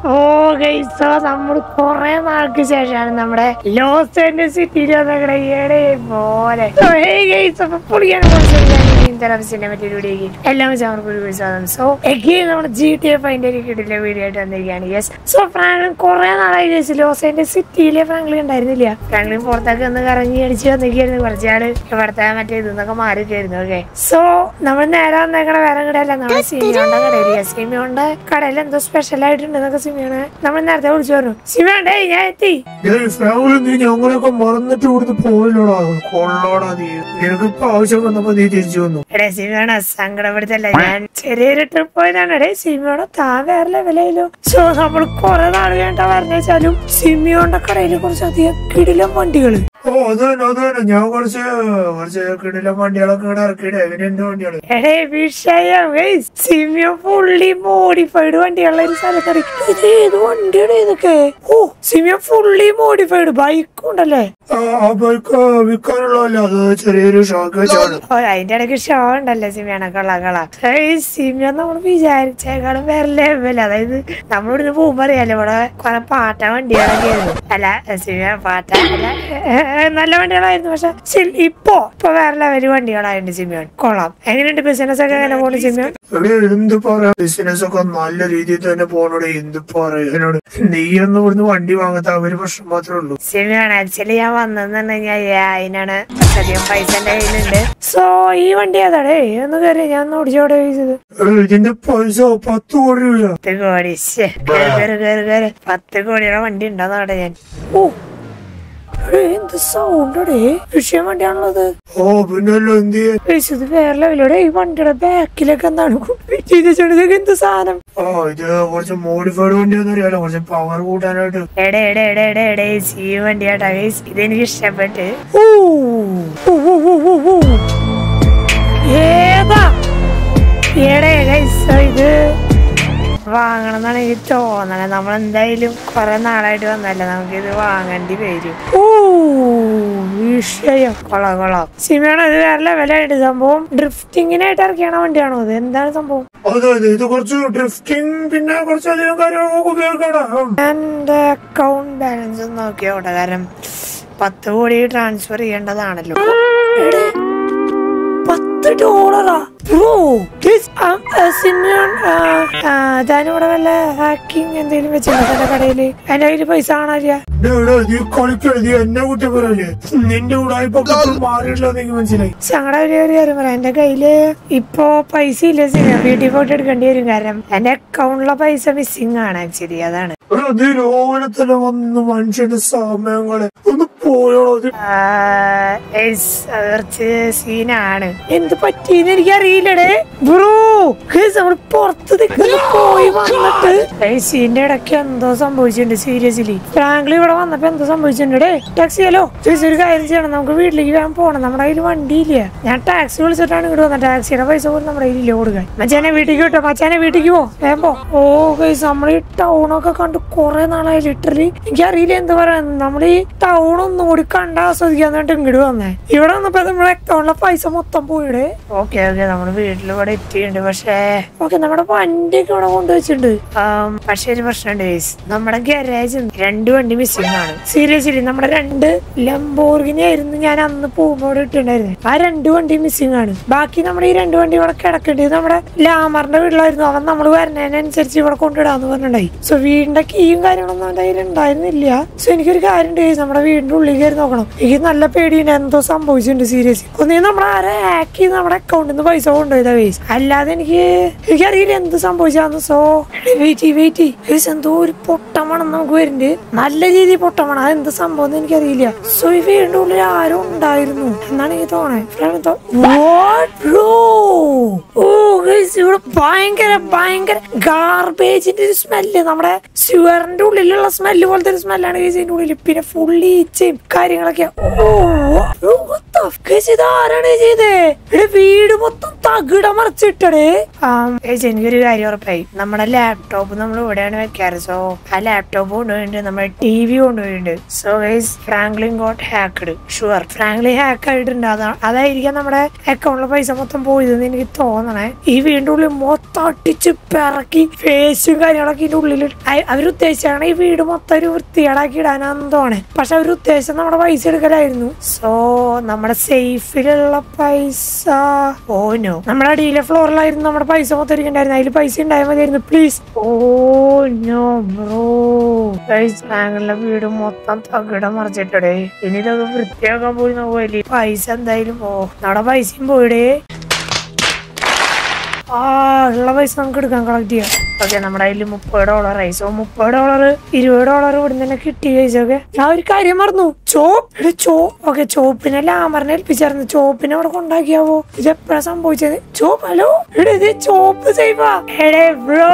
ഓ ഗൈസോ നമ്മൾ കുറെ നാൾക്ക് ശേഷമാണ് നമ്മുടെ ലോസ് ആൻഡസ് സിറ്റിയിൽ വന്നേക്കണേ ഏടേ പോലെ So, hey guys, അപ്പൊ പുള്ളിയാണ് സിനിമറ്റി വീഡിയോക്ക് എല്ലാം വെച്ച് അവർക്ക് ഒരു വിശ്വാസം സോ എഗെയിൻ നമ്മുടെ ജി ടി എഫ് അതിന്റെ ഒരു കിട്ടില്ല വീഡിയോ ആയിട്ട് വന്നിരിക്കുകയാണ് യെസ് സോ ഫ്രാങ്ക്ലിൻ കുറെ നാളായി ചേച്ചി ലോസ് ആൻഡസ് സിറ്റിയിലെ ഫ്രാങ്ക്ലിൻ ഉണ്ടായിരുന്നില്ല ഫ്രാങ്ക്ലിൻ പുറത്തൊക്കെ ഒന്ന് കറങ്ങി അടിച്ച് വന്നിരിക്കുന്നു കുറച്ചാള് ഇവിടുത്തെ മറ്റേ ഇതെന്നൊക്കെ മാറിയിട്ടായിരുന്നു ഓക്കെ സോ നമ്മൾ നേരെ വന്നേക്കണ വേറെ കടയല്ല നമ്മുടെ സിമിയോണ്ട കടയിൽ സിമിയോണ്ട കടയിൽ എന്തോ സ്പെഷ്യൽ ആയിട്ടുണ്ട് എന്നൊക്കെ സിമിയാണ് നമ്മൾ നേരത്തെ വിളിച്ചു പറഞ്ഞു സിമിയോണ്ടേ ഞാൻ എത്തി ഫാമിലി നീ ഞങ്ങളൊക്കെ മറന്നിട്ട് ഇവിടുന്ന് പോയില്ലോടാ കൊള്ളോടാ നീ നിനക്ക് ഇപ്പൊ ആവശ്യം വന്നപ്പോ നീ തിരിച്ചു വന്നു എടേ സിമിയോണ സങ്കടപ്പെടുത്തല്ല ഞാൻ ചെറിയൊരു ട്രിപ്പ് പോയതാണ് എടേ സിമിയോണ താൻ വേറെ ലെവലായാലോ സോ നമ്മൾ കുറെ നാൾ വേണ്ട പറഞ്ഞു വെച്ചാലും സിമിയോണ്ട കടയിൽ കുറച്ചധികം കിടിലം വണ്ടികള് ഓ അതന്നെ അതന്നെ ഞാൻ കുറച്ച് കുറച്ച് കിടിലം വണ്ടികളൊക്കെ ഇവിടെ ഇറക്കിയിട്ട് എങ്ങനെയുണ്ട് വണ്ടികള് എടേ വിഷയം guys. സിമിയോ ഫുള്ളി മോഡിഫൈഡ് വണ്ടിയുള്ള ഒരു സ്ഥലത്തറി ഇത് ഏത് വണ്ടിയുടെ ഇതൊക്കെ ഓ സിമിയോ ഫുള്ളി മോഡിഫൈഡ് ബൈക്കും ഉണ്ടല്ലേ ആ ആ ബൈക്ക് വിൽക്കാനുള്ളതല്ല അത് ചെറിയൊരു ഷോക്ക് വെച്ചാണ് ഓ അതിന്റെ ഇടയ്ക്ക് ഷോ ഉണ്ടല്ലേ സിമിയാണ് കള കള സിമിയ നമ്മൾ വിചാരിച്ചേക്കാളും വേറെ ലെവൽ അതായത് നമ്മളിവിടുന്ന് പോകുമ്പോ അറിയാലോ ഇവിടെ കുറെ പാട്ട വണ്ടികളൊക്കെ ആയിരുന്നു അല്ല സിമിയ പാട്ട അല്ല ഏ, ഏ, നല്ല വണ്ടികളായിരുന്നു പക്ഷെ still ഇപ്പൊ ഇപ്പൊ വേറെ ലെവൽ വണ്ടികളായിട്ടുണ്ട് സിമിയോൺ കൊള്ളാം എങ്ങനെയുണ്ട് ബിസിനസ് ഒക്കെ എങ്ങനെ പോകുന്നു സിമിയോൺ എടേ എന്ത് പറയാ ബിസിനസ് ഒക്കെ നല്ല രീതിയിൽ തന്നെ പോണോടെ എന്ത് പറയാനോട് നീയൊന്നും ഇവിടുന്ന് വണ്ടി വാങ്ങാത്ത അവര് പ്രശ്നം മാത്രമേ ഉള്ളൂ സിമിയാണ് ആക്ച്വലി ഞാൻ വന്നെന്ന് കഴിഞ്ഞാൽ അതിനാണ് അധികം പൈസ എന്റെ കയ്യിലുണ്ട് സോ ഈ വണ്ടി ഏതാടേ ഒന്ന് കയറി ഞാൻ ഒന്ന് ഓടിച്ചോടെ ചോദിച്ചത് എടേ, ഇതിന്റെ പൈസ പത്ത് കോടി രൂപ പത്ത് കോടി ശ്ശെ. കേറ് കേറ് കേറ് കേറ്. പത്ത് കോടിയുടെ വണ്ടി ഉണ്ടോന്ന് അവിടെ ഞാൻ ഓ എടേ, എന്ത് സൗണ്ടടേ വിഷയം വണ്ടിയാണുള്ളത് ഓ പിന്നല്ലോ എന്ത് ചെയ്യാൻ ഏയ് ഇത് വേറെ ലെവലോടെ ഈ വണ്ടിയുടെ ബാക്കിലൊക്കെ എന്താണ് ചെയ്ത് ഇതൊക്കെ എന്ത് സാധനം ആ ഇത് കുറച്ച് മോഡിഫൈഡ് വണ്ടിയാന്ന് അറിയാലോ കുറച്ച് പവർ കൂട്ടാനായിട്ട് എടേ എടേ എടേ എടേ എടേ ഈ വണ്ടിയാട്ടാ ഗൈസ് ഇതെനിക്ക് ഇഷ്ടപ്പെട്ട് ഊ, ഊ, ഊ, ഊ, ഊ, ഊ. ഏതാ എടേ ഗൈസ് ഇത് വാങ്ങണം എന്നാണ് എനിക്ക് തോന്നണേ നമ്മൾ എന്തായാലും കുറെ നാളായിട്ട് വന്നല്ലേ നമുക്ക് ഇത് വാങ്ങേണ്ടി വരും ഓ വിഷയം കൊള്ളാം കൊള്ളാം സിമിയാണ് ഇത് വേറെ ലെവലായിട്ട് സംഭവം ഡ്രിഫ്റ്റിങ്ങിനായിട്ട് ഇറക്കിയാണ് വണ്ടിയാണോ ഇത് എന്താണ് സംഭവം അതെ അതെ ഇത് കുറച്ച് ഡ്രിഫ്റ്റിംഗ് പിന്നെ കുറച്ചധികം കാര്യങ്ങളൊക്കെ ഉപയോഗിക്കണം എന്റെ അക്കൗണ്ട് ബാലൻസ് നോക്കിയോട്ടെ കാരണം പത്ത് കോടി ട്രാൻസ്ഫർ ചെയ്യേണ്ടതാണല്ലോ എടേ, പത്ത് ഡോളറാ ബ്രോ താനിവിടെ വല്ല ഹാക്കിങ് എന്തെങ്കിലും വെച്ചിട്ടുണ്ടോ എന്റെ കടയില് എന്റെ കയ്യില് പൈസ കാണാനില്ല നീ കളിക്കരുത് നീ എന്നെ കുറ്റം പറയല്ലേ നിന്റെ കൂടെ ഇപ്പൊ മാറിയിട്ടില്ല എനിക്ക് മനസ്സിലായി ഞങ്ങളുടെ ഒരു ഒരു കാര്യം പറയാം എന്റെ കയ്യില് ഇപ്പൊ പൈസ ഇല്ല സിനിമ വീട്ടിൽ പോയിട്ട് എടുക്കേണ്ടി വരും കാരണം എന്റെ അക്കൗണ്ടിലെ പൈസ മിസ്സിംഗ് ആണ് ആക്ച്വലി അതാണ് എടാ, നീ രാവിലെ തന്നെ വന്ന് മനുഷ്യന്റെ സമയങ്ങളെ ഒന്ന് പോയോളോ ഇത് ആ, ഏസ്, അത് കുറച്ച് സീനാണ് എന്ത് പറ്റീന്ന് എനിക്കറിയില്ലടേ ബ്രോ നമ്മൾ പുറത്ത് നിൽക്കുന്ന പോയി വന്നിട്ട് ഏയ് സീന്റെ ഇടയ്ക്ക് എന്തോ സംഭവിച്ചിട്ടുണ്ട് സീരിയസ്ലി ഫ്രാങ്ക്ലി ഇവിടെ വന്നപ്പോ എന്തോ സംഭവിച്ചിട്ടുണ്ട് ടാക്സി ഹലോ ചേച്ചി ഒരു കാര്യം ചെയ്യണം നമുക്ക് വീട്ടിലേക്ക് വേഗം പോകണം നമ്മുടെ കയ്യിൽ വണ്ടിയില്ല ഞാൻ ടാക്സി വിളിച്ചിട്ടാണ് ഇങ്ങോട്ട് വന്നത് ടാക്സിയുടെ പൈസ പോലും നമ്മുടെ കയ്യിലില്ല കൊടുക്കാൻ മച്ചാനെ വീട്ടിലേക്ക് വിട്ടോ മച്ചാനെ വീട്ടിലേക്ക് പോ വേഗം പോ ഓ ഗൈസ് നമ്മൾ ഈ ടൗണൊക്കെ കണ്ട് കുറെ നാളായി ലിറ്ററലി എനിക്കറിയില്ല എന്ത് പറയാൻ നമ്മൾ ഈ ടൗൺ ഒന്നും കൂടി കണ്ട് ആസ്വദിക്കാൻ വേണ്ടി ഇങ്ങോട്ട് വന്നേ ഇവിടെ വന്നപ്പോ നമ്മുടെ അക്കൗണ്ടിലെ പൈസ മൊത്തം പോയിടെ ഓക്കെ ഓക്കെ നമ്മുടെ വീട്ടിൽ ഇവിടെ എത്തിയിട്ടുണ്ട് പക്ഷേ ഓക്കെ നമ്മുടെ വണ്ടിയൊക്കെ ഇവിടെ കൊണ്ടുവച്ചിട്ടുണ്ട് ആം, പക്ഷേ ഒരു പ്രശ്നമുണ്ട് guys. നമ്മുടെ ഗാരേജ് രണ്ട് വണ്ടി മിസ്സിംഗ് ആണ് സീരിയസ്ലി നമ്മുടെ രണ്ട് ലംബോർഗിനി ആയിരുന്നു ഞാൻ അന്ന് പോകുമ്പോൾ ഇവിടെ ഇട്ടുണ്ടായിരുന്നത് ആ രണ്ട് വണ്ടി മിസ്സിംഗ് ആണ് ബാക്കി നമ്മുടെ ഈ രണ്ട് വണ്ടി ഇവിടെ കിടക്കേണ്ടത് നമ്മുടെ ലാമറിന്റെ വീട്ടിലായിരുന്നു അവൻ നമ്മൾ വരുന്നതിനനുസരിച്ച് ഇവിടെ കൊണ്ടിടാന്ന് പറഞ്ഞിട്ടുണ്ടായി സോ വീടിന്റെ കീയും കാര്യങ്ങളൊന്നും അവന്റെ കയ്യിൽ ഉണ്ടായിരുന്നില്ല സോ എനിക്കൊരു കാര്യം ഉണ്ട് guys. നമ്മുടെ വീടിന്റെ ഉള്ളിൽ കയറി നോക്കണം എനിക്ക് നല്ല പേടിയുണ്ട് എന്തോ സംഭവിച്ചിട്ടുണ്ട് സീരിയസ് ഒന്നേ നമ്മുടെ ആരെ ഹാക്ക് ചെയ്ത് നമ്മുടെ അക്കൗണ്ടിൽ നിന്ന് പൈസ കൊണ്ടുപോയതാ വേസ് അല്ലാതെ എനിക്ക് എനിക്കറിയില്ല എന്ത് സംഭവിച്ചാന്ന് സോ വെയിറ്റ് വെയിറ്റ് വേസ് എന്തോ ഒരു പൊട്ടമണം നമുക്ക് വരുന്നുണ്ട് നല്ല രീതിയിൽ പൊട്ടമണം അത് എന്ത് സംഭവം എന്ന് എനിക്കറിയില്ല സോ ഈ വീടിന്റെ ഉള്ളിൽ ആരും ഉണ്ടായിരുന്നു എന്നാണ് എനിക്ക് തോന്നണേ ഓ ഗൈസ് ഇവിടെ ഭയങ്കര ഭയങ്കര ഗാർബേജിന്റെ ഒരു സ്മെല്ല് നമ്മുടെ സ്യുവറിന്റെ ഉള്ളിലുള്ള സ്മെല്ല് പോലത്തെ ഒരു സ്മെല്ലാണ് ഗൈസ് ഇതിന്റെ ഉള്ളിൽ പിന്നെ ഫുള്ളി ഈച്ചയും ക്യാമറയും കാര്യങ്ങളൊക്കെ ഓ ഓ, what the f- guys, ഇത് ആരാണ് ചെയ്തേ ഇവിടെ വീട് മൊത്തം തകിട മറിച്ചിട്ടടേ ഏച്ചി എനിക്കൊരു കാര്യം ഉറപ്പായി നമ്മുടെ ലാപ്ടോപ്പ് നമ്മൾ ഇവിടെയാണ് വെക്കാറ് സോ ആ ലാപ്ടോപ്പ് കൊണ്ടുപോയിട്ടുണ്ട് നമ്മുടെ ടി വി കൊണ്ടുപോയിട്ടുണ്ട് so guys Franklin got hacked sure Franklin hack ആയിട്ടുണ്ട് അതാ അതായിരിക്കാം നമ്മുടെ അക്കൗണ്ടിലെ പൈസ മൊത്തം പോയതെന്ന് എനിക്ക് തോന്നണേ ഈ വീടിന്റെ ഉള്ളിൽ മൊത്തം അടിച്ച് പിറക്കി ഫേസും കാര്യങ്ങളൊക്കെ ഇതിന്റെ ഉള്ളിൽ അ- അവരുദ്ദേശിച്ചാണ് ഈ വീട് മൊത്തം ഒരു വൃത്തികേടാക്കി ഇടാനാന്ന് തോന്നേ പക്ഷെ അവരുദ്ദേശിച്ചത് നമ്മുടെ പൈസ എടുക്കലായിരുന്നു സോ നമ്മുടെ സേഫിലുള്ള പൈസ ഓ നോ നമ്മുടെ അടിയിലെ ഫ്ലോറിലായിരുന്നു നമ്മുടെ പൈസ മൊത്തം ഇരിക്കണ്ടായിരുന്നു അതിൽ പൈസ ഉണ്ടായാൽ മതിയായിരുന്നു പ്ലീസ് ഓ നോ ബ്രോ ബാങ്കിലെ വീട് മൊത്തം തകിടം മറിച്ചിട്ടടേ ഇനി ഇതൊക്കെ വൃത്തിയാക്കാൻ പോയി നോക്കുമല്ലേ പൈസ എന്തായാലും ഓ നമ്മുടെ പൈസയും പോയിടേ ആ ഉള്ള പൈസ നമുക്ക് എടുക്കാൻ കളക്ട് ചെയ്യാം ഓക്കെ നമ്മുടെ കയ്യിൽ മുപ്പത് ഡോളറായി സോ മുപ്പത് ഡോളർ ഇരുപത് ഡോളർ ഇവിടെ തന്നെ കിട്ടി കഴിച്ചൊക്കെ ഞാൻ ഒരു കാര്യം മറന്നു ചോപ്പ് എടാ ചോ ഓക്കെ ചോപ്പിനെ ലാമറിനെ ഏൽപ്പിച്ചായിരുന്നു ചോപ്പിനെ അവിടെ കൊണ്ടാക്കിയാവോ ഇത് എപ്പോഴാ സംഭവിച്ചത് ചോപ്പ് ഹലോ എടാ ഇത് ചോപ്പ് സേഫാ എടേ bro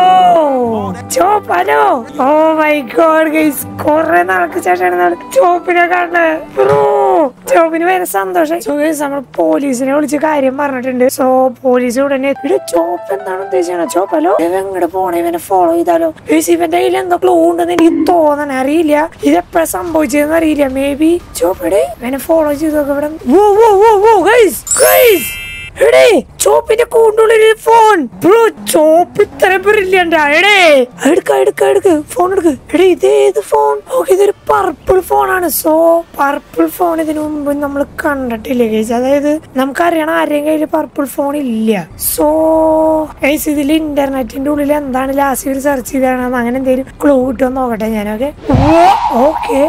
Chop hello oh my god guys കുറെ നാൾക്ക് ശേഷമാണ് നമ്മൾ ചോപ്പിനെ കാണുന്നത് ബ്രോ ചോപ്പിന് ഭയങ്കര സന്തോഷം സോ ഗൈസ് നമ്മൾ പോലീസിനെ വിളിച്ച് കാര്യം പറഞ്ഞിട്ടുണ്ട് സോ പോലീസ് ഉടനെ ഇവിടെ ചോപ്പ് എന്താണ് ഉദ്ദേശിച്ചത് ചോപ്പ് ഹലോ ഇവൻ എങ്ങോട്ട് പോണേ ഇവനെ ഫോളോ ചെയ്താലോ ഗൈസ് ഇവന്റെ കയ്യിൽ എന്തോ ക്ലൂ ഉണ്ടെന്ന് എനിക്ക് തോന്നണ അറിയില്ല ഇത് എപ്പോഴാ സംഭവിച്ചതെന്ന് അറിയില്ല മേ ബി ചോപ്പ് എടേ ഇവനെ ഫോളോ ചെയ്തൊക്കെ ഇവിടെ വോ വോ വോ വോ ഗൈസ് ഗൈസ് എടേ ചോപ്പിന്റെ കൂണ്ടുള്ളിൽ ഫോൺ ബ്രോ ചോപ്പ് ഇത്ര ബ്രില്യന്റ് എടേ എടുക്ക എടുക്ക എടുക്ക് ഫോൺ എടുക്ക് എടേ ഇത് ഏത് ഫോൺ ഓക്കെ ഇതൊരു പർപ്പിൾ ഫോണാണ് സോ പർപ്പിൾ ഫോൺ ഇതിനു മുമ്പ് നമ്മൾ കണ്ടിട്ടില്ല ഗൈസ് അതായത് നമുക്കറിയണം ആരെയും കയ്യിൽ പർപ്പിൾ ഫോൺ ഇല്ല സോ ഗൈസ് ഇതിൽ ഇന്റർനെറ്റിന്റെ ഉള്ളിൽ എന്താണ് ലാസ്റ്റ് ഒരു സെർച്ച് ചെയ്താണ് അങ്ങനെ എന്തെങ്കിലും ക്ലൂ കിട്ടുമോ നോക്കട്ടെ ഞാനൊക്കെ ഓക്കെ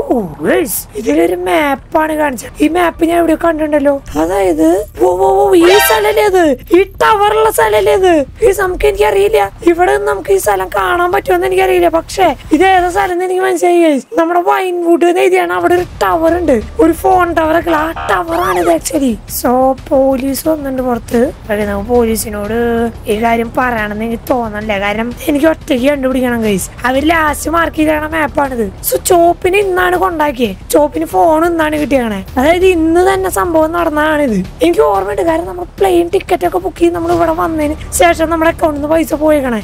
ഇതിലൊരു മാപ്പാണ് കാണിച്ചത് ഈ മാപ്പ് ഞാൻ ഇവിടെ കണ്ടിട്ടുണ്ടല്ലോ അതായത് ഓ, ഓ, ഓ, ഈ സ്ഥലല്ലേ ഇത് ഈ ടവറുള്ള സ്ഥലല്ലേ ഇത് ഈ നമുക്ക് എനിക്കറിയില്ല ഇവിടെ നിന്ന് നമുക്ക് ഈ സ്ഥലം കാണാൻ പറ്റുമെന്ന് എനിക്കറിയില്ല പക്ഷേ ഇത് ഏതാ സ്ഥലം എന്ന് എനിക്ക് മനസ്സിലായി guys. നമ്മുടെ വൈൻവുഡ് എന്ന് എഴുതിയാണ് അവിടെ ഒരു ടവർ ഉണ്ട് ഒരു ഫോൺ ടവർ ഒക്കെ ആ ടവറാണ് ഇത് ആക്ച്വലി സോ പോലീസ് വന്നിട്ടുണ്ട് പുറത്ത് പക്ഷേ നമുക്ക് പോലീസിനോട് ഈ കാര്യം പറയണമെന്ന് എനിക്ക് തോന്നണില്ല കാരണം എനിക്ക് ഒറ്റയ്ക്ക് കണ്ടുപിടിക്കണം ഗൈസ് അവർ ലാസ്റ്റ് മാർക്ക് ചെയ്ത മാപ്പാണിത് സോ ചോപ്പിന് ഇന്നാണ് കൊണ്ടാക്കിയത് ചോപ്പിന് ഫോൺ ഇന്നാണ് കിട്ടിയാണ് അതായത് ഇന്ന് തന്നെ സംഭവം നടന്നതാണിത് എനിക്ക് ഓർമ്മയുണ്ട് കാരണം നമ്മൾ പ്ലെയിൻ ടിക്കറ്റ് ഒക്കെ ബുക്ക് ചെയ്ത് നമ്മൾ ഇവിടെ വന്നതിന് ശേഷം നമ്മുടെ അക്കൗണ്ടിൽ നിന്ന് പൈസ പോയേക്കണേ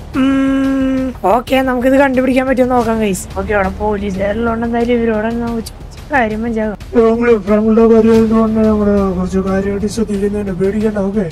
ഓക്കെ നമുക്കിത് കണ്ടുപിടിക്കാൻ പറ്റുമോ നോക്കാം ഗൈസ് ഓക്കെ അവിടെ പോലീസുകാരുള്ളതുകൊണ്ട് എന്തായാലും ഇവരോട് നമുക്ക് ചോദിച്ച് കാര്യം മനസ്സിലാക്കാം ഫ്രാങ്ക്ലിൻ ഫ്രാങ്ക്ലിന്റെ കാര്യം എന്തുകൊണ്ട് നമ്മള് കുറച്ച് കാര്യമായിട്ട് ശ്രദ്ധിക്കുന്നുണ്ട് പേടിക്കണ്ട ഓക്കെ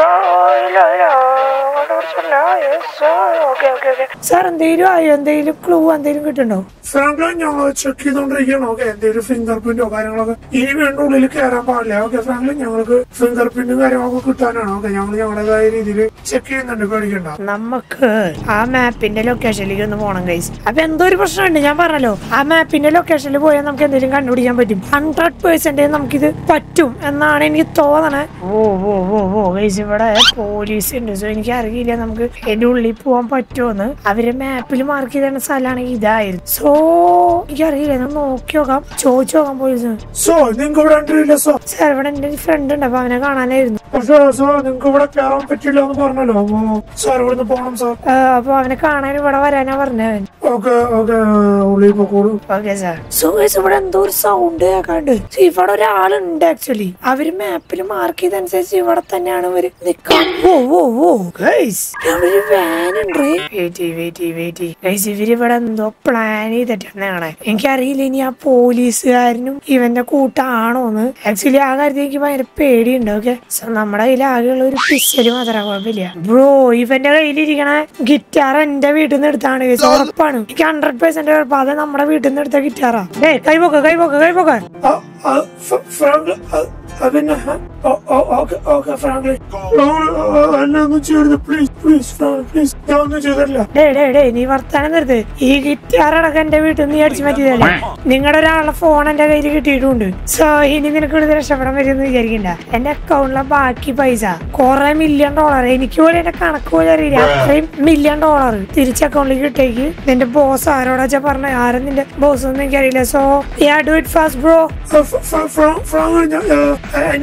സാർ എന്തെങ്കിലും ആയോ എന്തെങ്കിലും ക്ലൂ എന്തെങ്കിലും കിട്ടുന്നുണ്ടോ ഫ്രാങ്ക്ലിൻ ഞങ്ങൾ ചെക്ക് ചെയ്തോണ്ടിരിക്കണം ഓക്കെ എന്തെങ്കിലും ഫിംഗർ പ്രിന്റോ കാര്യങ്ങളൊക്കെ ഇനി വീണ്ടും ഉള്ളിൽ കയറാൻ പാടില്ല ഓക്കെ ഫ്രാങ്ക്ലിൻ ഞങ്ങൾക്ക് ഫിംഗർ പ്രിന്റും കാര്യങ്ങളൊക്കെ കിട്ടാനാണ് ഓക്കെ ഞങ്ങൾ ഞങ്ങളുടേതായ രീതിയിൽ ചെക്ക് ചെയ്യുന്നുണ്ട് പേടിക്കണ്ട നമുക്ക് ആ മാപ്പിന്റെ ലൊക്കേഷനിലേക്ക് ഒന്ന് പോണം ഗൈസ് അപ്പൊ എന്തോ ഒരു പ്രശ്നമുണ്ട് ഞാൻ പറഞ്ഞല്ലോ ആ മാപ്പിന്റെ ലൊക്കേഷനിൽ പോയാൽ നമുക്ക് എന്തെങ്കിലും കണ്ടുപിടിക്കാൻ പറ്റും ഹൺഡ്രഡ് പേഴ്സെന്റ് നമുക്കിത് പറ്റും എന്നാണ് എനിക്ക് തോന്നണേ ഓ ഓ ഓ ഓ ഗൈസ് ഇവിടെ പോലീസ് ഉണ്ട് സോ എനിക്ക് അറിയില്ല നമുക്ക് എന്റെ ഉള്ളിൽ പോകാൻ പറ്റുമോന്ന് അവര് മാപ്പിൽ മാർക്ക് ചെയ്ത സ്ഥലമാണ് ഇതായിരുന്നു സോ എനിക്കറിയില്ല ഞാൻ നോക്കി നോക്കാം ചോദിച്ചു നോക്കാം പോലീസ് സോ നിങ്ങൾക്ക് ഇവിടെ എൻട്രി ഇല്ല സോ സാർ ഇവിടെ എന്റെ ഫ്രണ്ട് ഉണ്ട് അപ്പൊ അവനെ കാണാനായിരുന്നു പക്ഷേ സോ നിങ്ങൾക്ക് ഇവിടെ കയറാൻ പറ്റില്ല എന്ന് പറഞ്ഞല്ലോ അപ്പൊ സാർ ഇവിടുന്ന് പോകണം സാർ ആ, അപ്പൊ അവനെ കാണാൻ ഇവിടെ വരാനാ പറഞ്ഞവൻ ഓക്കെ ഓക്കെ ഉള്ളിൽ പോക്കോളൂ ഓക്കെ സാർ സോ ഗൈസ് ഇവിടെ എന്തോ ഒരു സൗണ്ട് കേൾക്കാണ്ട് So, ഇവിടെ ഒരാളുണ്ട് ആക്ച്വലി അവര് മാപ്പിൽ മാർക്ക് ചെയ്തനുസരിച്ച് ഇവിടെ തന്നെയാണ് ഇവര് നിക്കാൻ ഓ ഓ ഓ ഗൈസ് ഇവിടെ ഒരു വാൻ ഉണ്ട് വെയിറ്റ് വെയിറ്റ് വെയിറ്റ് ഗൈസ് ഇവര് ഇവിടെ എന്തോ പ്ലാൻ ചെയ്തിട്ടാണ് എനിക്കറിയില്ല ഇനി ആ പോലീസുകാരനും ഇവന്റെ കൂട്ടാണോന്ന് ആക്ച്വലി ആ കാര്യത്തിൽ എനിക്ക് ഭയങ്കര പേടിയുണ്ട് ഓക്കെ സോ നമ്മുടെ കയ്യിൽ ആകെയുള്ള ഒരു പിസ്റ്റല് മാത്രമേ കുഴപ്പമില്ല ബ്രോ ഇവന്റെ കയ്യിലിരിക്കണ ഗിറ്റാർ എന്റെ വീട്ടിൽ നിന്ന് എടുത്താണ് guys. ഉറപ്പാണ് എനിക്ക് ഹൺഡ്രഡ് പെർസെന്റ് ഉറപ്പാ അത് നമ്മുടെ വീട്ടിൽ നിന്ന് എടുത്ത ഗിറ്റാറാ ഏ കൈപോക്ക കൈപോക്ക കൈപോക്ക ഫ്രാങ്ക് പിന്നെ ഓക്കെ ഓക്കെ ഫ്രാങ്ക്ലി എന്നെ ഒന്നും ചെയ്യരുത് പ്ലീസ് പ്ലീസ് ഫ്രാങ്ക് പ്ലീസ് ഞാൻ ഒന്നും ചെയ്തിട്ടില്ല ഡേ ഡേ ഡേ നീ വർത്താനം നിർത്ത് ഈ ഗിറ്റാർ അടക്കം എന്റെ വീട്ടിൽ നിന്ന് നീ അടിച്ചു മാറ്റിയതല്ലേ നിങ്ങളുടെ ഒരാളുടെ ഫോൺ എന്റെ കയ്യിൽ കിട്ടിയിട്ടുണ്ട് സോ ഇനി നിനക്ക് ഇവിടുന്ന് രക്ഷപ്പെടാൻ പറ്റുമെന്ന് വിചാരിക്കണ്ട എന്റെ അക്കൗണ്ടിലെ ബാക്കി പൈസ കുറെ മില്യൺ ഡോളർ എനിക്ക് പോലും എന്റെ കണക്ക് പോലും അറിയില്ല അത്രയും മില്യൺ ഡോളർ തിരിച്ച് അക്കൗണ്ടിലേക്ക് കിട്ടേക്ക് നിന്റെ ബോസ് ആരോടാ വെച്ചാ പറഞ്ഞ ആരും നിന്റെ ബോസ് ഒന്നും എനിക്കറിയില്ല so ya do it fast bro Frank എനിക്കത് പറയാൻ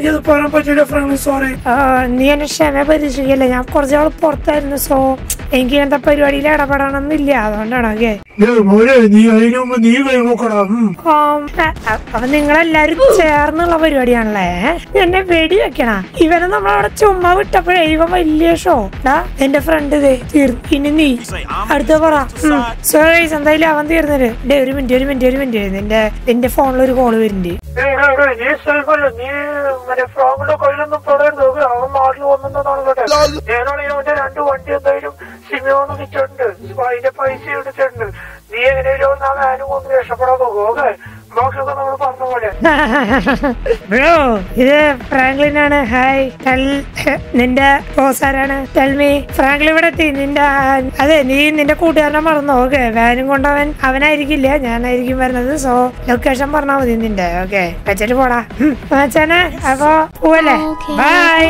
വരാൻ പറ്റില്ല ഫ്രാങ്ക്ലി സോറി ആ, നീ എന്നെ ക്ഷമ പരീക്ഷിക്കല്ലേ ഞാൻ കുറച്ച് നാൾ പുറത്തായിരുന്നു സോ എനിക്ക് ഇങ്ങനത്തെ പരിപാടിയിൽ ഇടപെടണമെന്നില്ല അതുകൊണ്ടാണ് ഓക്കെ മോനെ നീ അതിന് മുമ്പ് നീ കൈ നോക്കടാ ഉം. അപ്പൊ നിങ്ങളെല്ലാരും ചേർന്നുള്ള പരിപാടിയാണല്ലേ എന്നെ വെടി വെക്കണ ഇവനെ നമ്മളവിടെ ചുമ്മാ വിട്ടപ്പോഴേ ഇവൻ വലിയ ഷോ ഡാ എന്റെ ഫ്രണ്ട് ഇതേ തീർന്നു ഇനി നീ അടുത്ത പറ സോറി എന്തായാലും അവൻ തീർന്നത് ഡേ ഒരു മിനിറ്റ് ഒരു മിനിറ്റ് ഒരു മിനിറ്റ് നിന്റെ നിന്റെ ഫോണിൽ ഒരു കോള് വരുന്നുണ്ട് ഏയ് ഏയ് ഏയ് നീ സേഫല്ല നീ മറ്റേ ഫ്രോങ്ങിന്റെ കയ്യിലൊന്നും പെടരുത് ഓക്കെ അവൻ നാട്ടിൽ വന്നിട്ടുണ്ടെന്നാണ് കേട്ടെ ഞാനാണെങ്കിൽ അവന്റെ രണ്ട് വണ്ടി എന്തായാലും സിനിമ വിറ്റിട്ടുണ്ട് അതിന്റെ പൈസ എടുത്തിട്ടുണ്ട് നീ എങ്ങനെയാലും ഒന്ന് ആ വാനും ഒന്ന് രക്ഷപ്പെടാൻ നോക്കും ഓക്കെ ബാക്കിയൊക്കെ നമ്മൾ പറഞ്ഞ പോലെ ബ്രോ ഇത് ഫ്രാങ്ക്ലിൻ ആണ് ഹായ് ടെൽ നിന്റെ ബോസ് ആരാണ് ടെൽമി ഫ്രാങ്ക്ലിൻ ഇവിടെ എത്തി നിന്റെ അതെ നീ നിന്റെ കൂട്ടുകാരനെ മറന്നോ ഓക്കെ വാനും കൊണ്ടവൻ അവനായിരിക്കില്ല ഞാനായിരിക്കും വരുന്നത് സോ ലൊക്കേഷൻ പറഞ്ഞാൽ മതി നിന്റെ ഓക്കെ വെച്ചിട്ട് പോടാ അച്ഛനെ അപ്പൊ പോവല്ലേ ബൈ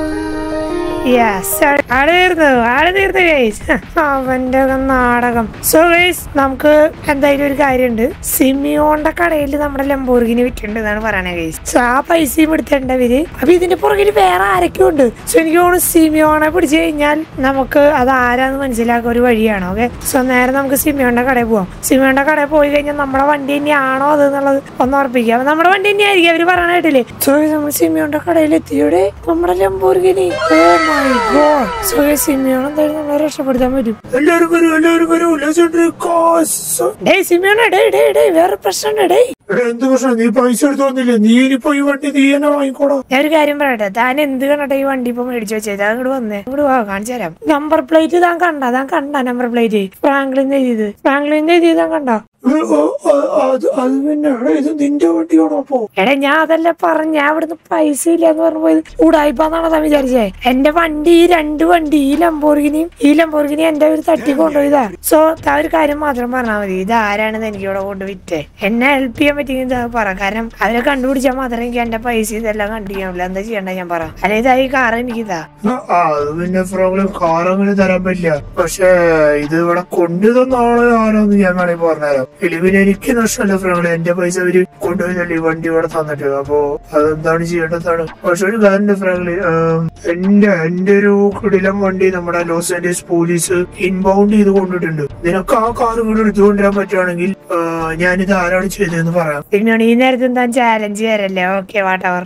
യെസ് ആള് തീർന്നു ആള് തീർന്നു ഗൈസ് അവന്റെ ഒക്കെ നാടകം സോ ഗൈസ് നമുക്ക് എന്തായാലും ഒരു കാര്യമുണ്ട് സിമിയോന്റെ കടയിൽ നമ്മുടെ ലംബോർഗിന് വിറ്റുണ്ട് എന്നാണ് പറയണേ ഗൈസ് സോ ആ പൈസയും എടുത്തിട്ടുണ്ടവര് അപ്പൊ ഇതിന്റെ പുറകിൽ വേറെ ആരൊക്കെ ഉണ്ട് സോ എനിക്ക് തോന്നുന്നു സിമിയോനെ പിടിച്ചു കഴിഞ്ഞാൽ നമുക്ക് അത് ആരാന്ന് മനസ്സിലാക്കാൻ ഒരു വഴിയാണ് ഓക്കെ സോ നേരെ നമുക്ക് സിമിയോന്റെ കടയിൽ പോവാം സിമിയോന്റെ കടയിൽ പോയി കഴിഞ്ഞാൽ നമ്മുടെ വണ്ടി തന്നെയാണോ അത് എന്നുള്ളത് ഒന്ന് ഉറപ്പിക്കാം അപ്പൊ നമ്മുടെ വണ്ടി തന്നെയായിരിക്കും അവര് പറയണ കേട്ടില്ലേ സോ നമ്മൾ സിമിയോന്റെ കടയിൽ എത്തിയോടെ നമ്മുടെ Lamborghini oh my god so Simeon എന്തായാലും നമ്മളെ രക്ഷപ്പെടുത്താൻ പറ്റും എല്ലാവരും വരൂ എല്ലാവരും വരൂ ലെജൻഡറി കാസ് ഡേ സിമിയോണ ഡേ ഡേ ഡേ വേറെ പ്രശ്നമുണ്ട് ഡേ എടാ എന്ത് പ്രശ്നം നീ പൈസ എടുത്ത് വന്നില്ലേ നീ ഇനിയിപ്പോ ഈ വണ്ടി നീ തന്നെ വാങ്ങിക്കോടാ ഞാൻ ഒരു കാര്യം പറയട്ടെ താൻ എന്ത് കണ്ടട്ടെ ഈ വണ്ടി ഇപ്പൊ മേടിച്ചു വെച്ചത് അങ്ങോട്ട് വന്നേ അങ്ങോട്ട് വാ കാണിച്ചു തരാം നമ്പർ പ്ലേറ്റ് താൻ കണ്ട താൻ കണ്ട നമ്പർ പ്ലേറ്റ് ഫ്രാങ്ക്ലിൻ എഴുതിയത് ഫ്രാങ്ക്ലിൻ എഴുതിയത് താൻ കണ്ട ഏ, ഓ, ആ, അത് അത് പിന്നെ എടാ ഇത് നിന്റെ വണ്ടിയാണോ അപ്പോ എടാ ഞാൻ അതല്ല പറഞ്ഞ ഞാൻ ഇവിടുന്ന് പൈസ ഇല്ല എന്ന് പറഞ്ഞു പോയത് ഉടായിപ്പാന്നാണ് താൻ വിചാരിച്ചേ എന്റെ വണ്ടി ഈ രണ്ട് വണ്ടി ഈ ലംബോർഗിനിയും ഈ ലംബോർഗിനി എന്റെ ഒരു തട്ടി കൊണ്ടുപോയതാ സോ താ ഒരു കാര്യം മാത്രം പറഞ്ഞാൽ മതി ഇത് ആരാണെന്ന് എനിക്ക് ഇവിടെ കൊണ്ട് വിറ്റേ എന്നെ ഹെൽപ്പ് ചെയ്യാൻ പറ്റിയെങ്കിൽ ഇതാ പറ കാരണം അവരെ കണ്ടുപിടിച്ചാൽ മാത്രമേ എനിക്ക് എന്റെ പൈസ ഇതെല്ലാം കണ്ടുപിടിക്കാനില്ല എന്താ ചെയ്യണ്ട ഞാൻ പറ അല്ലെ ഇതാ ഈ കാർ എനിക്കിതാ ആ, ആ, അത് പിന്നെ പ്രോബ്ലം കാർ അങ്ങനെ തരാൻ പറ്റില്ല പക്ഷേ ഇത് ഇവിടെ കൊണ്ടു തന്ന ആള് ആരോന്ന് ഞാൻ വേണമെങ്കിൽ പറഞ്ഞുതരാം ഇല്ല പിന്നെ എനിക്ക് നഷ്ടമല്ല ഫ്രങ്ങളെ എന്റെ പൈസ അവര് കൊണ്ടുപോയതല്ലേ ഈ വണ്ടി ഇവിടെ തന്നിട്ട് അപ്പോ അതെന്താണ് ചെയ്യേണ്ടതാണ് പക്ഷെ ഒരു കാര്യം ഫ്രങ്ങളെ എന്റെ എന്റെ ഒരു കിടിലം വണ്ടി നമ്മുടെ ലോസ് ആൻഡേഴ്സ് പോലീസ് ഇൻബൗണ്ട് ചെയ്ത് കൊണ്ടിട്ടുണ്ട് നിനക്ക് ആ കാർ ഇങ്ങോട്ട് എടുത്തു കൊണ്ടുവരാൻ പറ്റുവാണെങ്കിൽ ആ, ഞാനിത് ആരാണ് ചെയ്തതെന്ന് പറയാം സിമിയോൺ ഈ നേരത്തെ എന്താ ചാലഞ്ച് തരല്ലേ ഓക്കെ വാട്ടവർ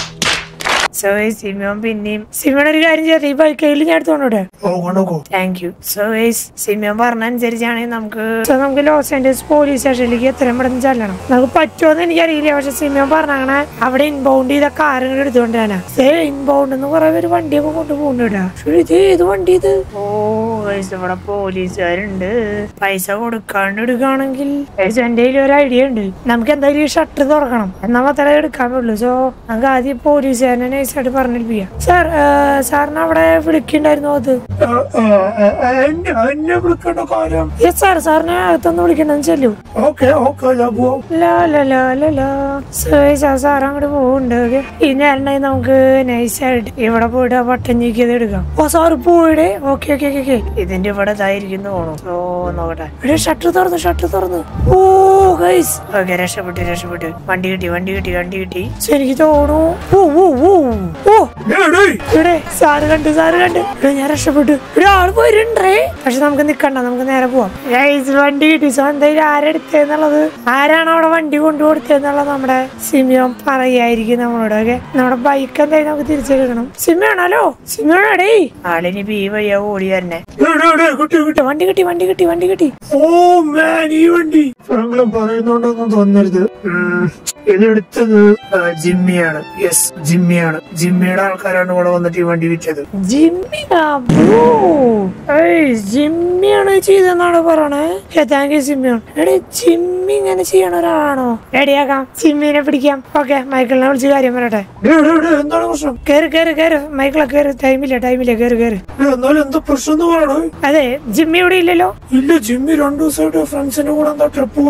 സോ സിമിയോൺ പിന്നെയും സിമിയോൺ ഒരു കാര്യം ചെയ്യട്ടെ ഈ ബൈക്കയിൽ ഞാൻ എടുത്തോണ്ടോട്ടെ ഓ കൊണ്ടോക്കോ thank you so guys Simeon പറഞ്ഞ അനുസരിച്ചാണെങ്കിൽ നമുക്ക് so നമുക്ക് ലോസ് ആൻഡേഴ്സ് പോലീസ് സ്റ്റേഷനിലേക്ക് എത്രയും പെട്ടെന്ന് ചെല്ലണം നമുക്ക് പറ്റുമോന്ന് എനിക്കറിയില്ല പക്ഷെ സിമിയോൻ പറഞ്ഞങ്ങനെ അവിടെ ഇൻബൗണ്ട് ചെയ്ത കാറുകൾ എടുത്തുകൊണ്ടാണ് സേ ഇൻബൗണ്ട് എന്ന് കുറെ പേര് വണ്ടിയൊക്കെ കൊണ്ട് പോകുന്നുണ്ടാ ഇത് ഏത് വണ്ടി ഇത് ഓ ഗൈസ് ഇവിടെ പോലീസുകാരുണ്ട് പൈസ കൊടുക്കാണ്ട് എടുക്കുകയാണെങ്കിൽ ഗൈസ് എന്റെ കയ്യിൽ ഒരു ഐഡിയ ഉണ്ട് നമുക്ക് എന്തായാലും ഈ ഷട്ടർ തുറക്കണം എന്നാൽ മാത്രമേ എടുക്കാൻ പറ്റുള്ളൂ സോ നമുക്ക് ആദ്യം പോലീസുകാരനെ നൈസായിട്ട് പറഞ്ഞിരിപ്പിക്കാം സാർ സാറിന് അവിടെ വിളിക്കണ്ടായിരുന്നു അത് ആ, ആ, ആ, ആ, എന്നെ എന്നെ വിളിക്കേണ്ട കാര്യം യെസ് സാർ സാറിനെ അകത്തൊന്ന് വിളിക്കണമെന്ന് ചെല്ലു ഓക്കെ ഓക്കെ ഞാൻ പോവാം ലാ ലാ ലാ ലാ ലാ സാർ സാർ അങ്ങോട്ട് പോകുന്നുണ്ട് ഓക്കെ ഈ നേരം നമുക്ക് നൈസായിട്ട് ഇവിടെ പോയിട്ട് ആ ബട്ടൺ ഞെക്കിയത് എടുക്കാം ഓ സാർ പോയിടെ ഓക്കെ ഓക്കെ ഓക്കെ ഓക്കെ ഇതിന്റെ ഇവിടെ ഇതായിരിക്കും തോന്നുന്നു ഓ നോക്കട്ടെ ഇവിടെ ഷട്ടർ തുറന്നു ഷട്ടർ തുറന്നു ഓ ഗൈസ് ഓക്കെ രക്ഷപ്പെട്ടു രക്ഷപ്പെട്ടു വണ്ടി കിട്ടി വണ്ടി കിട്ടി വണ്ടി കിട്ടി So, എനിക്ക് തോന്നുന്നു ഓ ഓ ഓ ഓ ഏയ്, ഡേയ്, ഇവിടെ സാറ് കണ്ടു സാറ് കണ്ടു ഇവിടെ ഞാൻ രക്ഷപ്പെട്ടു ഇവിടെ ആള് പോയിട്ടുണ്ടേ പക്ഷെ നമുക്ക് നിക്കണ്ട നമുക്ക് നേരെ പോവാം ഗൈസ് വണ്ടി കിട്ടി സോ എന്തായാലും ആരെടുത്തേന്നുള്ളത് ആരാണ് അവിടെ വണ്ടി കൊണ്ടു കൊടുത്തതെന്നുള്ളത് നമ്മുടെ സിമിയോൻ പറയായിരിക്കും നമ്മളോട് ഓക്കെ നമ്മുടെ ബൈക്ക് എന്തായാലും നമുക്ക് തിരിച്ചെടുക്കണം സിമിയാണല്ലോ സിമിയാണോടേ ആളിനി ബി വഴിയാ ഓടി തന്നെ ഡേയ്, ഡേയ്, ഡേയ്, കിട്ടി കിട്ടി വണ്ടി കിട്ടി വണ്ടി കിട്ടി വണ്ടി കിട്ടി ഓ മാൻ ഈ വണ്ടി ഫ്രങ്ങളും പറയുന്നുണ്ടോന്നും തോന്നരുത് ഉം, ഇതെടുത്തത് ആ, ജിമ്മിയാണ് യെസ് ജിമ്മിയാണ് ജിമ്മിയുടെ ആൾക്കാരാണ് ഇവിടെ വന്നിട്ട് ഈ വണ്ടി വിറ്റത് ജിമ്മിയാ ബ്രോ ഏയ് ജിമ്മിയാണ് ചെയ്തെന്നാണ് പറയണേ താങ്ക് യു ജിമ്മിയാണ് എടേ ജിമ്മി ഇങ്ങനെ ചെയ്യണ ഒരാളാണോ റെഡിയാക്കാം ജിമ്മിനെ പിടിക്കാം ഓക്കെ മൈക്കിളിനെ വിളിച്ച് കാര്യം പറയട്ടെ ഡേയ്, ഡേയ്, ഡേയ്, എന്താണ് പ്രശ്നം കേറ് കേറ് കേറ് മൈക്കിളെ കേറ് ടൈമില്ല ടൈമില്ല കേറ് കേറ് ഡേയ്, എന്നാലും എന്താ പ്രശ്നം എന്ന് പറയണോ അതെ ജിമ്മി ഇവിടെ ഇല്ലല്ലോ ഇല്ല ജിമ്മി രണ്ടു ദിവസമായിട്ട് ഫ്രണ്ട്സിന്റെ കൂടെ എന്താ ട്രിപ്പ് പോയിക്കാണ്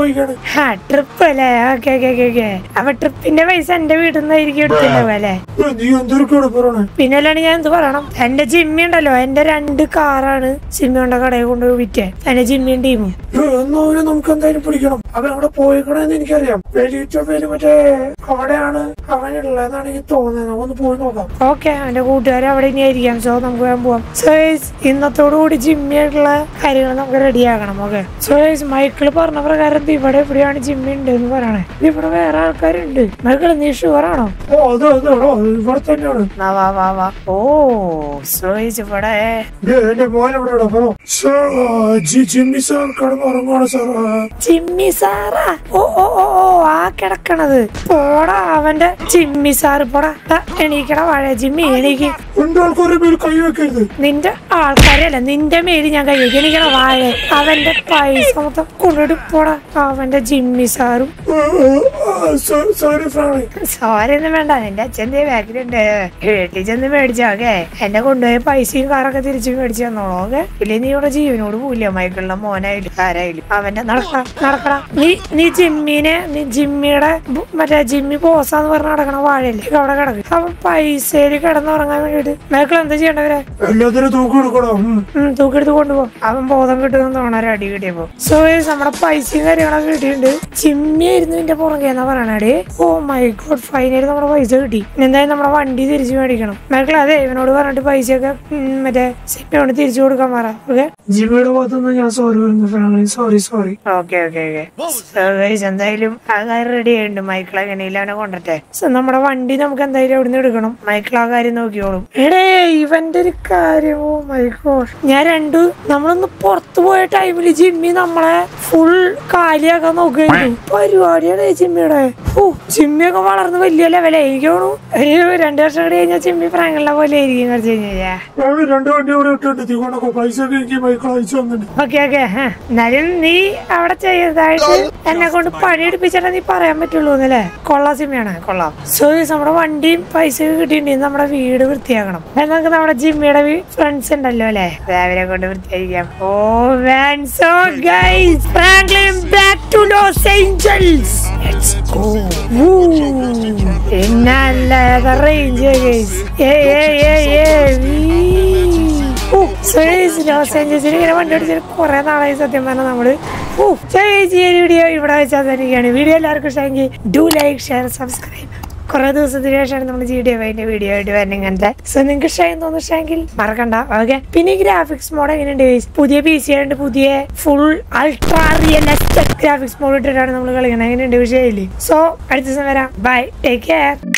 ആ ട്രിപ്പ് അല്ലേ ഓക്കെ ഓക്കെ ഓക്കെ ഓക്കെ അപ്പൊ ട്രിപ്പിന്റെ പൈസ എന്റെ വീട്ടിൽ നിന്നായിരിക്കും എടുത്തിട്ടുണ്ടാവും അല്ലേ ഏ, നീ എന്തൊക്കെയാണ് പറയണേ പിന്നെ അല്ലാണ്ട് ഞാൻ എന്ത് പറയണം എന്റെ ജിമ്മി ഉണ്ടല്ലോ എന്റെ രണ്ട് കാറാണ് ജിമ്മിയുടെ കടയിൽ കൊണ്ടുപോയി വിറ്റേ എന്റെ ജിമ്മിയും ടീമും ഏ, എന്നാ അവനെ നമുക്ക് എന്തായാലും പിടിക്കണം അവൻ അവിടെ പോയിക്കണെന്ന് എനിക്കറിയാം വലിയ പേര് മറ്റേ അവിടെയാണ് അവനുള്ളതെന്നാണ് എനിക്ക് തോന്നുന്നത് നമുക്കൊന്ന് പോയി നോക്കാം ഓക്കെ അവന്റെ കൂട്ടുകാർ അവിടെ ഇനി ആയിരിക്കാം സോ നമുക്ക് വേഗം പോവാം സോ ഗൈസ് ഇന്നത്തോടു കൂടി ജിമ്മിയായിട്ടുള്ള കാര്യങ്ങൾ നമുക്ക് റെഡിയാക്കണം ഓക്കെ സോ ഗൈസ് മൈക്കിൾ പറഞ്ഞ പ്രകാരം ദേ ഇവിടെ എവിടെയാണ് ജിമ്മി ഉണ്ട് എന്ന് പറയണേ ദേ ഇവിടെ വേറെ ആൾക്കാരുണ്ട് മൈക്കിൾ നീ ഷുവർ ആണോ ഓ അത് അതാണോ ഇവിടെ തന്നെയാണ് വാ വാ വാ വാ ഓ സോ ഗൈസ് ഇവിടെ ദേ, എന്റെ മോൻ എവിടെ ഇവിടെ പറ സാർ ആ, ജി- ജിമ്മി സാർ കിടന്നുറങ്ങുവാണ് സാർ ആ, ജിമ്മി സാറാ ഓ ഓ ഓ ഓ ആ കിടക്കണത് പോടാ അവന്റെ ജിമ്മി സാറ് പോടാ ദാ, എണീക്കട വാഴ ജിമ്മി എണീക്ക് രണ്ടാൾക്കാരുടെ മേൽ കൈ വെക്കരുത് നിന്റെ ആൾക്കാരല്ല നിന്റെ മേല് ഞാൻ കഴിക്കും എനിക്കണ വാഴ അവന്റെ പൈസ മൊത്തം കൊണ്ടിട്ട് പോടാ അവന്റെ ജിമ്മി സാറും സോറി ഫ്രാണി സോറി ഒന്നും വേണ്ട നിന്റെ അച്ഛന്റെ ബാക്കിലുണ്ട് വീട്ടിൽ ചെന്ന് മേടിച്ചോ ഓക്കെ എന്നെ കൊണ്ടുപോയി പൈസയും കാറൊക്കെ തിരിച്ചു മേടിച്ചു തന്നോളൂ ഓക്കെ ഇല്ലേ നീ ഇവിടെ ജീവനോട് പോവില്ല മൈക്കിളിന്റെ മോനായാലും ആരായാലും അവന്റെ നടക്കണ നടക്കണ നീ നീ ജിമ്മിനെ നീ ജിമ്മിയുടെ ബു- മറ്റേ ജിമ്മി പോസാന്ന് പറഞ്ഞ് നടക്കണ വാഴയില്ലേ അവിടെ കിടക്കും അവൻ പൈസയില് കിടന്നുറങ്ങാൻ വേണ്ടിട്ട് മൈക്കിൾ എന്താ ചെയ്യേണ്ടവരെ എല്ലാത്തിനും തൂക്കം എടുക്കണം ഉം. ഉം, തൂക്കെടുത്ത് കൊണ്ടുപോ അവൻ ബോധം കിട്ടുമെന്ന് തോന്നണ ഒരു അടി കിട്ടിയപ്പോ സോ ഗൈസ് നമ്മുടെ പൈസയും കാര്യങ്ങളൊക്കെ കിട്ടിയിട്ടുണ്ട് ചിമ്മിയായിരുന്നു എന്റെ പുറകെ എന്നാ പറയണേ ഓ മൈ ഗോഡ് ഫൈനലി നമ്മുടെ പൈസ കിട്ടി ഇനി എന്തായാലും നമ്മുടെ വണ്ടി തിരിച്ചു മേടിക്കണം മൈക്കിൾ അതെ ഇവനോട് പറഞ്ഞിട്ട് പൈസയൊക്കെ ഉം, മറ്റേ സിമ്മിയോട് തിരിച്ചു കൊടുക്കാൻ പറ ഓക്കെ ജിമ്മിയുടെ ഭാഗത്തുനിന്ന് ഞാൻ സോറി പറയുന്നു ഫ്രാണി sorry sorry okay okay okay so guys എന്തായാലും ആ കാര്യം റെഡി ആയിട്ടുണ്ട് മൈക്കിൾ എങ്ങനെയില്ല അവനെ കൊണ്ടട്ടെ സോ നമ്മുടെ വണ്ടി നമുക്ക് എന്തായാലും അവിടുന്ന് എടുക്കണം മൈക്കിൾ ആ കാര്യം നോക്കിയോളും എടേ ഇവന്റെ ഒരു കാര്യം ഓ മൈ ഗോഡ് ഞാൻ രണ്ടു നമ്മളൊന്ന് പുറത്തു പോയ ടൈമിൽ ജിമ്മി നമ്മളെ ഫുൾ കാലിയാക്കാൻ നോക്കുകയായിരുന്നു പരിപാടിയാണ് ഈ ജിമ്മിയുടെ ഓ ജിമ്മിയൊക്കെ വളർന്ന് വലിയ ലെവലായി എനിക്ക് തോന്നുന്നു ഒരു രണ്ടു വർഷം കൂടി കഴിഞ്ഞാൽ ജിമ്മി പ്രാങ്കളുടെ പോലെ ആയിരിക്കും കുറച്ച് കഴിഞ്ഞാൽ ഞാൻ രണ്ട് വണ്ടി ഇവിടെ ഇട്ടിട്ട് തീകൊണ്ടൊക്കെ പൈസ ഒക്കെ എനിക്ക് മൈക്കിൾ അയച്ചു തന്നിട്ടുണ്ട് ഓക്കെ ഓക്കെ എന്നാലും നീ അവിടെ ചെയ്തതായിട്ട് എന്നെ കൊണ്ട് പണിയെടുപ്പിച്ചിട്ട് നീ പറയാൻ പറ്റുള്ളൂ എന്നല്ലേ കൊള്ളാം സിമ്മിയാണ് കൊള്ളാം സോ നമ്മുടെ വണ്ടിയും പൈസ കിട്ടിയിട്ടുണ്ടെങ്കിൽ നമ്മുടെ വീട് വൃത്തിയാക്കണം എന്നാൽ നമുക്ക് നമ്മുടെ ജിമ്മിയുടെ ഫ്രണ്ട്സ് ഉണ്ടല്ലോ അല്ലേ അവരെ കൊണ്ട് വൃത്തിയായിരിക്കാം ഓ വാൻസോ guys Franklin back to Los Angeles let's go നല്ല റേഞ്ച് ഗൈസ് ഏ ഏ ഏ ഏ വീ ഓ, ചേച്ചി ലോസ് ഏഞ്ചൽസിൽ ഇങ്ങനെ വണ്ടി ഓടിച്ചിട്ട് കുറെ നാളായി സത്യം പറഞ്ഞാൽ നമ്മള് ഓ ചേച്ചി ഈ ഒരു വീഡിയോ ഇവിടെ വെച്ചാൽ തന്നെയാണ് വീഡിയോ എല്ലാവർക്കും ഇഷ്ടമെങ്കിൽ ഡു ലൈക്ക് ഷെയർ സബ്സ്ക്രൈബ് കുറെ ദിവസത്തിന് ശേഷമാണ് നമ്മൾ ജി ഡി വൈൻ്റെ വീഡിയോ ആയിട്ട് വരുന്നത് ഇങ്ങനത്തെ സോ നിങ്ങൾക്ക് ഇഷ്ടമായി തോന്നിഷ്ടമെങ്കിൽ മറക്കണ്ട ഓക്കെ പിന്നെ ഗ്രാഫിക്സ് മോഡ് എങ്ങനെയുണ്ട് guys? പുതിയ പി സി ആയിട്ട് പുതിയ full ultra realistic graphics mode ഇട്ടിട്ടാണ് നമ്മൾ കളിക്കുന്നത് എങ്ങനെയുണ്ട് വിഷയമില്ലേ സോ അടുത്ത ദിവസം വരാം ബൈ ടേക്ക് കെയർ